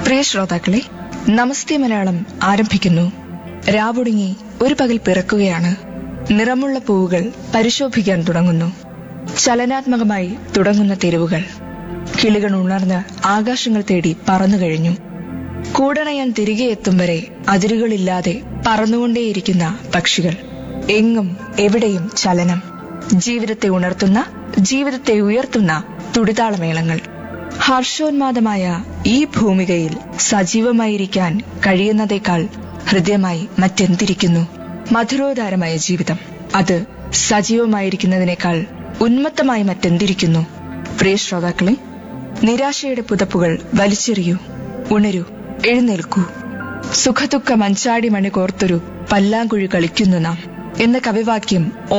പ്രിയ ശ്രോതാക്കളെ നമസ്തേ മലയാളം ആരംഭിക്കുന്നു രാവുടുങ്ങി ഒരു പകൽ പിറക്കുകയാണ് നിറമുള്ള പൂവുകൾ പരിശോഭിക്കാൻ തുടങ്ങുന്നു ചലനാത്മകമായി തുടങ്ങുന്ന തെരുവുകൾ കിളികൾ ഉണർന്ന് ആകാശങ്ങൾ തേടി പറന്നു കഴിഞ്ഞു കൂടണയാൻ തിരികെ എത്തും വരെ അതിരുകളില്ലാതെ പറന്നുകൊണ്ടേയിരിക്കുന്ന പക്ഷികൾ എങ്ങും എവിടെയും ചലനം ജീവിതത്തെ ഉണർത്തുന്ന ജീവിതത്തെ ഉയർത്തുന്ന തുടിതാളമേളങ്ങൾ ഹർഷോന്മാദമായ ഈ ഭൂമികയിൽ സജീവമായിരിക്കാൻ കഴിയുന്നതേക്കാൾ ഹൃദ്യമായി മറ്റെന്തിരിക്കുന്നു മധുരോധാരമായ ജീവിതം അത് സജീവമായിരിക്കുന്നതിനേക്കാൾ ഉന്മത്തമായി മറ്റെന്തിരിക്കുന്നു പ്രിയ ശ്രോതാക്കളെ നിരാശയുടെ പുതപ്പുകൾ വലിച്ചെറിയൂ ഉണരൂ എഴുന്നേൽക്കൂ സുഖദുഃഖ മഞ്ചാടി മണി കോർത്തൊരു പല്ലാങ്കുഴി കളിക്കുന്നു നാം എന്ന കവിവാക്യം